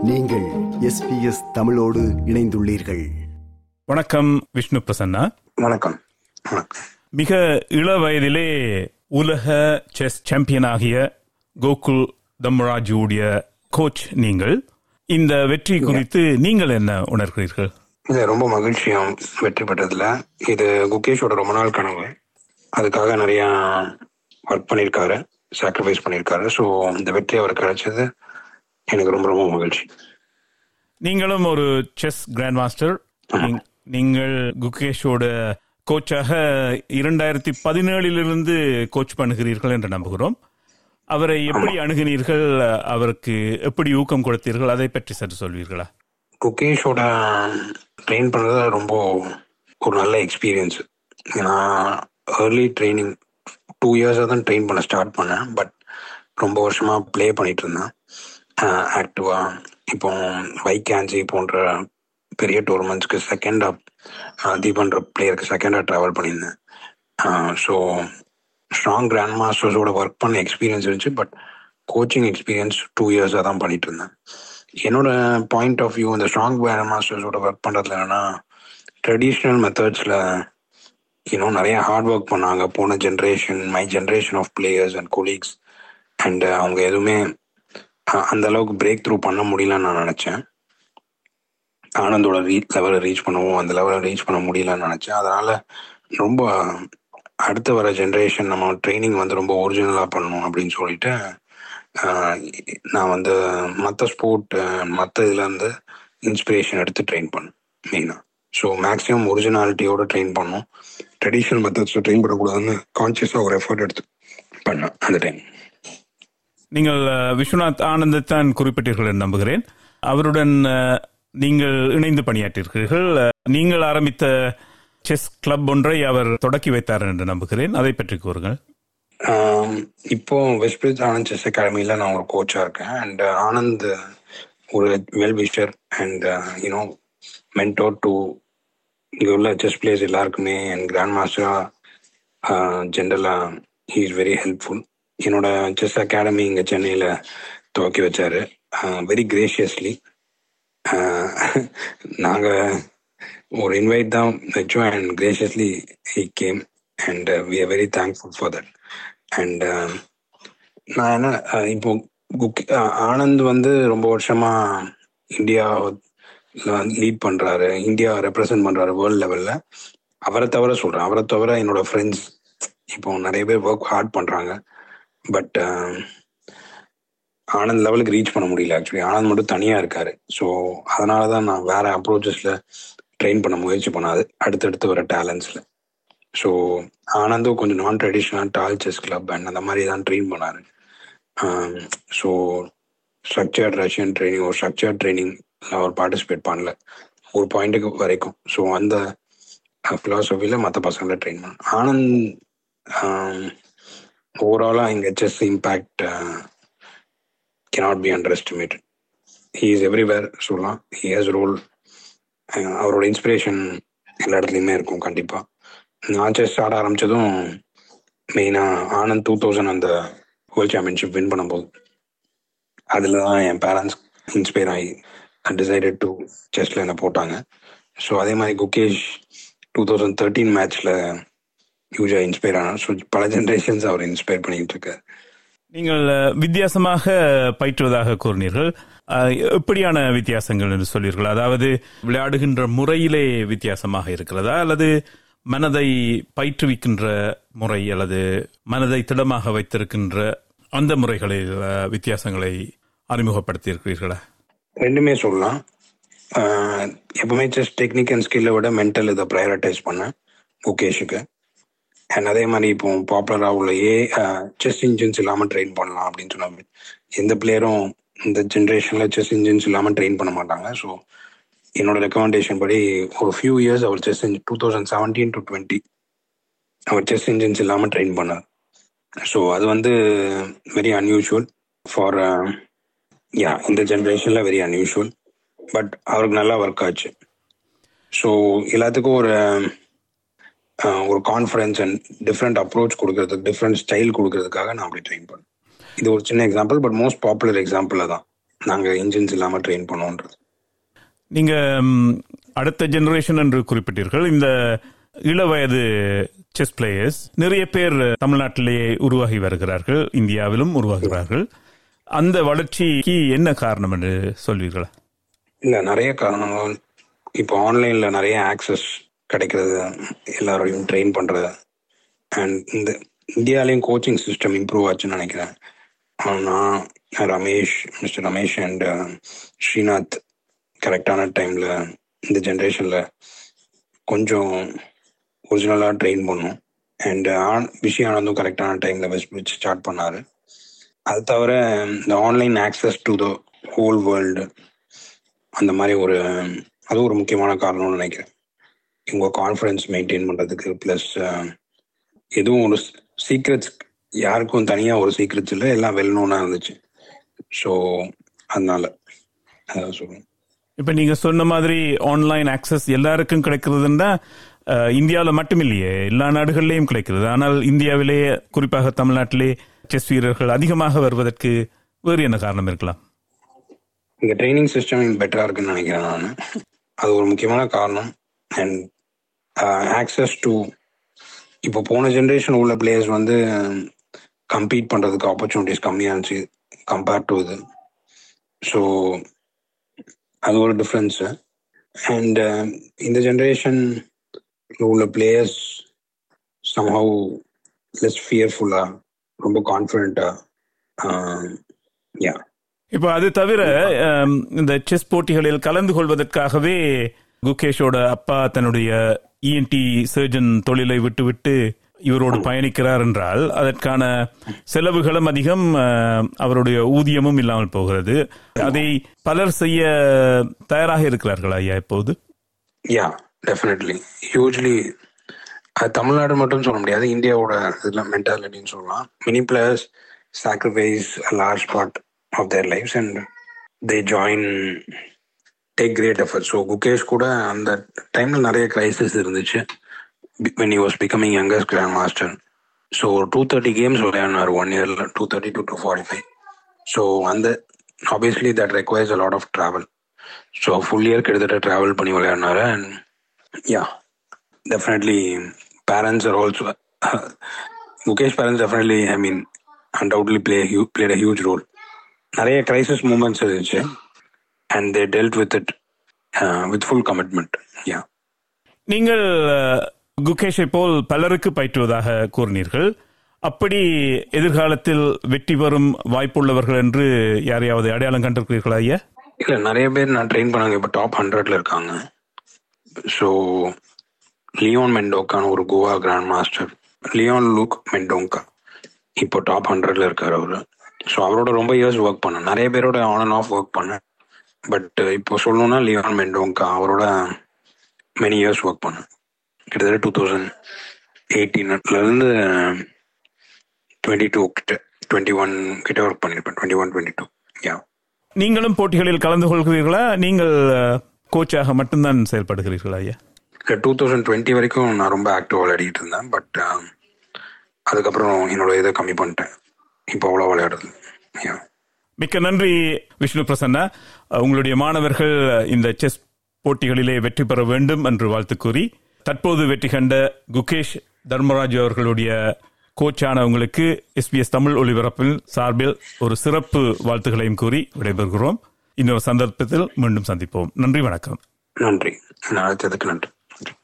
நீங்கள் எஸ்பிஎஸ் தமிழோடு இணைந்துள்ளீர்கள் வணக்கம் விஷ்ணு பிரசன்னா வணக்கம் வணக்கம் மிக இள வயதிலே உலக செஸ் சாம்பியன் ஆகிய கோகுல் தம்ராஜுடைய கோச் நீங்கள் இந்த வெற்றி குறித்து நீங்கள் என்ன உணர்கிறீர்கள் இது ரொம்ப மகிழ்ச்சியம் வெற்றி பெற்றதுல இது குகேஷோட ரொம்ப நாள் கனவு அதுக்காக நிறைய ஒர்க் பண்ணியிருக்காரு சாக்ரிஃபைஸ் பண்ணியிருக்காரு ஸோ இந்த வெற்றி அவருக்கு கிடைச்சது எனக்கு ரொம்ப ரொம்ப மகிழ்ச்சி நீங்களும் ஒரு செஸ் கிராண்ட் மாஸ்டர் நீங்- நீங்கள் குகேஷோட கோச்சாக இரண்டாயிரத்தி பதினேழிலிருந்து கோச் பண்ணுகிறீர்கள் என்று நம்புகிறோம் அவரை எப்படி அணுகினீர்கள் அவருக்கு எப்படி ஊக்கம் கொடுத்தீர்கள் அதை பற்றி சற்று சொல்வீர்களா குகேஷோட ட்ரெயின் பண்ணது ரொம்ப ஒரு நல்ல எக்ஸ்பீரியன்ஸ் நான் ஏர்லி ட்ரைனிங் டூ இயர்ஸாக தான் ட்ரெயின் பண்ண ஸ்டார்ட் பண்ணேன் பட் ரொம்ப வருஷமா ப்ளே பண்ணிட்டு இருந்தேன் ஆக்டிவா இப்போ வைகான்சி போன்ற பெரிய டோர்னமெண்ட்ஸ்க்கு செகண்டாக தீபன்ற பிளேயருக்கு செகண்டாக ட்ராவல் பண்ணியிருந்தேன் ஸோ ஸ்ட்ராங் கிராண்ட் மாஸ்டர்ஸோட ஒர்க் பண்ண எக்ஸ்பீரியன்ஸ் இருந்துச்சு பட் கோச்சிங் எக்ஸ்பீரியன்ஸ் டூ இயர்ஸாக தான் பண்ணிட்டு இருந்தேன் என்னோட பாயிண்ட் ஆஃப் வியூ இந்த ஸ்ட்ராங் கிராண்ட் மாஸ்டர்ஸோட ஒர்க் பண்ணுறதுல என்னன்னா ட்ரெடிஷ்னல் மெத்தட்ஸில் இன்னும் நிறைய ஹார்ட் ஒர்க் பண்ணாங்க போன generation my generation of players and colleagues and அவங்க எதுவுமே அஹ், அந்த அளவுக்கு பிரேக் த்ரூ பண்ண முடியலன்னு நான் நினச்சேன் ஆனந்தோட ரீச் லெவலை ரீச் பண்ணவும் அந்த லெவலை ரீச் பண்ண முடியலன்னு நினச்சேன் அதனால ரொம்ப அடுத்து வர ஜென்ரேஷன் நம்ம ட்ரைனிங் வந்து ரொம்ப ஒரிஜினலாக பண்ணணும் அப்படின்னு சொல்லிட்டு ஆஹ், நான் வந்து மற்ற ஸ்போர்ட் மற்ற இதுலேருந்து இன்ஸ்பிரேஷன் எடுத்து ட்ரெயின் பண்ணேன் மெயினாக ஸோ மேக்ஸிமம் ஒரிஜினாலிட்டியோட ட்ரெயின் பண்ணோம் ட்ரெடிஷ்னல் மெத்தட்ஸில் ட்ரெயின் பண்ணக்கூடாதுன்னு கான்சியஸாக ஒரு எஃபர்ட் எடுத்து பண்ணேன் அந்த டைம் நீங்கள் அஹ், விஸ்வநாத் ஆனந்தத்தான் குறிப்பிட்டீர்கள் என்று நம்புகிறேன் அவருடன் அஹ், நீங்கள் இணைந்து பணியாற்றீர்கள் அஹ், நீங்கள் ஆரம்பித்த செஸ் கிளப் ஒன்றை அவர் தொடக்கி வைத்தார் என்று நம்புகிறேன் அதை பற்றி கூறுங்கள் ஆம், இப்போ வெஸ்ட்பிரிட்ஜ் ஆனந்த் செஸ் அகாடமியில் நான் ஒரு கோச்சாக இருக்கேன் அண்ட் ஆனந்த் ஒரு well wisher and you know mentor to இங்கே உள்ள செஸ் பிளேயர்ஸ் எல்லாருக்குமே அண்ட் கிராண்ட் மாஸ்டராக ஜென்ரலாக ஹீ இஸ் வெரி ஹெல்ப்ஃபுல் என்னோட செஸ் அகாடமி இங்கே சென்னையில் துவக்கி வச்சாரு வெரி கிரேஷியஸ்லி நாங்கள் ஒரு இன்வைட் தான் வச்சோம் and graciously he came and we are very thankful for that and நான் என்ன அஹ், இப்போ குக் அஹ், ஆனந்த் வந்து ரொம்ப வருஷமா இந்தியா லீட் பண்றாரு இந்தியா ரெப்ரசன்ட் பண்றாரு வேர்ல்ட் லெவல்ல அவரை தவிர சொல்றேன் அவரை தவிர என்னோட ஃப்ரெண்ட்ஸ் இப்போ நிறைய பேர் ஒர்க் ஹார்ட் பண்றாங்க பட் ஆனந்த் லெவலுக்கு ரீச் பண்ண முடியல ஆக்சுவலி ஆனந்த் மட்டும் தனியா இருக்காரு ஸோ அதனால தான் நான் வேற அப்ரோச்சஸ்ல ட்ரெயின் பண்ண முயற்சி பண்ணாது அடுத்தடுத்து வர டேலண்ட்ஸ்ல ஸோ ஆனந்தும் கொஞ்சம் நான் traditional Tal chess club and அந்த மாதிரி தான் ட்ரெயின் பண்ணாரு ஸோ ஸ்ட்ரக்சர்ட் ரஷ்யன் ட்ரைனிங் ஒரு ஸ்ட்ரக்சர்ட் ட்ரைனிங் அவர் பார்ட்டிசிபேட் பண்ணல ஒரு பாயிண்ட்டுக்கு வரைக்கும் ஸோ அந்த ஃபிலாசபியில் மற்ற பசங்களை ட்ரெயின் பண்ண ஆனந்த் ஓவராலாக இங்கே chess impact cannot be underestimated he is everywhere சொல்லலாம் ஹி ஹேஸ் ரோல் அவரோட இன்ஸ்பிரேஷன் எல்லா இடத்துலையுமே இருக்கும் கண்டிப்பாக நான் செஸ் ஆட ஆரம்பிச்சதும் மெயினாக ஆனந்த் டூ தௌசண்ட் அந்த வேர்ல்ட் சாம்பியன்ஷிப் வின் பண்ணும்போது அதில் தான் என் பேரண்ட்ஸ் இன்ஸ்பயர் ஆகி டிசைடட் டு செஸ்ல என்ன போட்டாங்க ஸோ அதே மாதிரி குகேஷ் டூ தௌசண்ட் தேர்ட்டீன் மேட்ச்சில் யூஜாக இன்ஸ்பயர் ஆனார் ஸோ பல ஜென்ரேஷன்ஸ் அவர் இன்ஸ்பயர் பண்ணிட்டு இருக்காரு நீங்கள் அஹ், வித்தியாசமாக பயிற்றுவதாக கூறினீர்கள் அஹ், எப்படியான வித்தியாசங்கள் என்று சொல்லீர்கள் அதாவது விளையாடுகின்ற முறையிலே வித்தியாசமாக இருக்கிறதா அல்லது மனதை பயிற்றுவிக்கின்ற முறை அல்லது மனதை திடமாக வைத்திருக்கின்ற அந்த முறைகளில் அஹ், வித்தியாசங்களை அறிமுகப்படுத்தியிருக்கிறீர்களா ரெண்டுமே சொல்லலாம் ஆஹ் எப்பவுமே செஸ் டெக்னிக் அண்ட் ஸ்கில்லை விட மென்டல் இதை ப்ரையாரிட்டைஸ் பண்ணேன் முகேஷுக்கு அண்ட் அதே மாதிரி இப்போ பாப்புலராக உள்ள ஏ செஸ் இன்ஜின்ஸ் இல்லாமல் ட்ரெயின் பண்ணலாம் அப்படின்னு சொன்னாங்க எந்த பிளேயரும் இந்த ஜென்ரேஷனில் செஸ் இன்ஜின்ஸ் இல்லாமல் ட்ரெயின் பண்ண மாட்டாங்க ஸோ என்னோட ரெக்கமெண்டேஷன் படி ஒரு ஃபியூ இயர்ஸ் அவர் chess engine two thousand seventeen to twenty அவர் செஸ் இன்ஜின்ஸ் இல்லாமல் ட்ரெயின் பண்ணார் ஸோ அது வந்து வெரி அன்யூஷுவல் ஃபார் யா இந்த ஜென்ரேஷனில் வெரி அன்யூஷுவல் பட் அவருக்கு நல்லா ஒர்க் ஆச்சு ஸோ எல்லாத்துக்கும் ஒரு அஹ், ஒரு கான்ஃபிடன்ஸ் அண்ட் டிஃப்ரெண்ட் அப்ரோச் கொடுக்கறதுக்கு டிஃப்ரெண்ட் ஸ்டைல் கொடுக்கறதுக்காக நான் அப்படி ட்ரெயின் பண்ணேன் இது ஒரு சின்ன example but most popular example தான் நாங்கள் இன்ஜின்ஸ் இல்லாமல் ட்ரெயின் பண்ணுவோன்றது நீங்க ம், அடுத்த ஜெனரேஷன் என்று குறிப்பிட்டீர்கள் இந்த இளவயது செஸ் பிளேயர்ஸ் நிறைய பேர் தமிழ்நாட்டிலேயே உருவாகி வருகிறார்கள் இந்தியாவிலும் உருவாகிறார்கள் அந்த வளர்ச்சிக்கு என்ன காரணம் என்று சொல்வீர்களா இல்லை நிறைய காரணங்கள் இப்போ ஆன்லைனில் நிறைய ஆக்சஸ் கிடைக்கிறது எல்லாரோடையும் ட்ரெயின் பண்ணுறது அண்ட் இந்த இந்தியாலேயும் கோச்சிங் சிஸ்டம் இம்ப்ரூவ் ஆச்சுன்னு நினைக்கிறேன் நான் ரமேஷ் மிஸ்டர் ரமேஷ் அண்ட் ஸ்ரீநாத் கரெக்டான டைமில் இந்த ஜென்ரேஷனில் கொஞ்சம் ஒரிஜினலாக ட்ரெயின் பண்ணோம் அண்ட் ஆன் விஷயம் ஆனந்தும் கரெக்டான டைமில் வச்சு வச்சு ஸ்டார்ட் பண்ணார் அது தவிர இந்த online access to the whole world அந்த மாதிரி ஒரு அது ஒரு முக்கியமான காரணம்னு நினைக்கிறேன் உங்கள் கான்ஃபிடன்ஸ் மெயின்டைன் பண்ணுறதுக்கு ப்ளஸ் எதுவும் ஒரு சீக்ரெட்ஸ் யாருக்கும் தனியாக ஒரு சீக்ரெட்ஸ் இல்லை எல்லாம் வெல் நோனாக இருந்துச்சு ஸோ அதனால அதான் சொல்லுவேன் இப்ப நீங்க சொன்ன மாதிரி ஆன்லைன் ஆக்சஸ் எல்லாருக்கும் கிடைக்கிறதுன்னா அஹ், இந்தியாவுல மட்டும் இல்லையே எல்லா நாடுகள்லயும் கிடைக்கிறது ஆனால் இந்தியாவிலேயே குறிப்பாக தமிழ்நாட்டிலே செஸ் வீரர்கள் அதிகமாக வருவதற்கு வேறு என்ன காரணம் இருக்கலாம் இங்கே ட்ரைனிங் சிஸ்டம் பெட்டராக இருக்குன்னு நினைக்கிறேன் நான் அது ஒரு முக்கியமான காரணம் அண்ட் ஆக்சஸ் டு இப்போ போன ஜென்ரேஷன் உள்ள பிளேயர்ஸ் வந்து கம்பீட் பண்ணுறதுக்கு ஆப்பர்ச்சுனிட்டிஸ் கம்மியாக இருந்துச்சு கம்பேர்ட் டு இது ஸோ அது ஒரு டிஃப்ரென்ஸு அண்ட் இந்த ஜென்ரேஷன் உள்ள பிளேயர்ஸ் சம்ஹவ் லெஸ் ஃபியர்ஃபுல்லாக ரொம்ப கான்ஃபிடென்ட்டாக யா இப்ப அது தவிர அம், இந்த செஸ் போட்டிகளில் கலந்து கொள்வதற்காகவே குகேஷோட அப்பா தன்னுடைய இஎன்டி சர்ஜன் தொழிலை விட்டுவிட்டு இவரோடு பயணிக்கிறார் என்றால் அதற்கான செலவுகளும் அதிகம் அஹ், அவருடைய ஊதியமும் இல்லாமல் போகிறது அதை பலர் செய்ய தயாராக இருக்கிறார்களா ஐயா இப்போது யா டெஃபினெட்லி ஹியூஜ்லி அது தமிழ்நாடு மட்டும் சொல்ல முடியாது இந்தியாவோட இதில் மென்டாலிட்டின்னு சொல்லலாம் many players sacrifice large part of their lives and they join take great effort so Gukesh கூட அந்த டைமில் நிறைய கிரைசிஸ் இருந்துச்சு when you was becoming youngest grand master so ஒரு டூ தேர்ட்டி கேம்ஸ் விளையாடினார் ஒன் இயரில் two thirty to two forty five so அந்த obviously that requires a lot of travel so full year கிட்டத்தட்ட ட்ராவல் பண்ணி விளையாடினாரு and yeah definitely parents are also Mukesh parents definitely I mean undoubtedly play huge played a huge role நிறைய crisis moments இருந்துச்சு and they dealt with it with full commitment yeah நீங்கள் அஹ், குகேஷை போல் பலருக்கு பயிற்றுவதாக கூறினீர்கள் அப்படி எதிர்காலத்தில் வெற்றி பெறும் வாய்ப்புள்ளவர்கள் என்று யாரையாவது அடையாளம் கண்டிருக்கிறீர்களா ஐயா இல்லை நிறைய பேர் நான் ட்ரெயின் பண்ணாங்க இப்போ டாப் ஹண்ட்ரட்ல இருக்காங்க ஸோ லியோன் மெண்டோக்கான ஒரு கோவா கிராண்ட் மாஸ்டர் லியோன் லூக் மெண்டோங்கா இப்போ டாப் ஹண்ட்ரட்ல இருக்காரு அவரு ஸோ அவரோட ரொம்ப இயர்ஸ் ஒர்க் பண்ணேன் நிறைய பேரோட ஆன் அண்ட் ஆஃப் ஒர்க் பண்ணேன் பட் இப்போ சொல்லணும்னா லியோன் மெண்டோங்கா அவரோட மெனி இயர்ஸ் ஒர்க் பண்ணேன் கிட்டத்தட்ட டூ தௌசண்ட் எயிட்டீன்லேருந்து டுவெண்ட்டி டூ கிட்ட டுவெண்ட்டி ஒன் கிட்ட ஒர்க் பண்ணியிருப்பேன் twenty one twenty two yeah நீங்களும் போட்டிகளில் கலந்து கொள்கிறீர்களா நீங்கள் அஹ், கோச்சாக மட்டும்தான் செயல்படுகிறீர்களா ஐயா டூ தௌசண்ட் டுவெண்ட்டி வரைக்கும் நான் ரொம்ப ஆக்டிவ் விளையாடிட்டு இருந்தேன் பட் அதுக்கப்புறம் என்னோட இதை கம்மி பண்ணிட்டேன் இப்போ அவ்வளோ விளையாடுறது Yeah. மிக்க நன்றி விஷ்ணு பிரசன்னா அஹ், உங்களுடைய மாணவர்கள் இந்த செஸ் போட்டிகளிலே வெற்றி பெற வேண்டும் என்று வாழ்த்து கூறி தற்போது வெற்றி கண்ட குகேஷ் தர்மராஜ் அவர்களுடைய கோச்சான உங்களுக்கு எஸ்பிஎஸ் தமிழ் ஒலிபரப்பில் சார்பில் ஒரு சிறப்பு வாழ்த்துக்களையும் கூறி விடைபெறுகிறோம் இன்னொரு சந்தர்ப்பத்தில் மீண்டும் சந்திப்போம் நன்றி வணக்கம் நன்றி நான் அழைத்ததுக்கு நன்றி நன்றி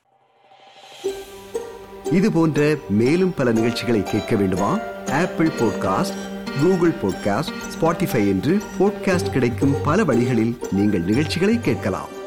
இது போன்ற மேலும் பல நிகழ்ச்சிகளை கேட்க வேண்டுமா Apple podcast Google podcast Spotify என்று பாட்காஸ்ட் கிடைக்கும் பல வழிகளில் நீங்கள் நிகழ்ச்சிகளை கேட்கலாம்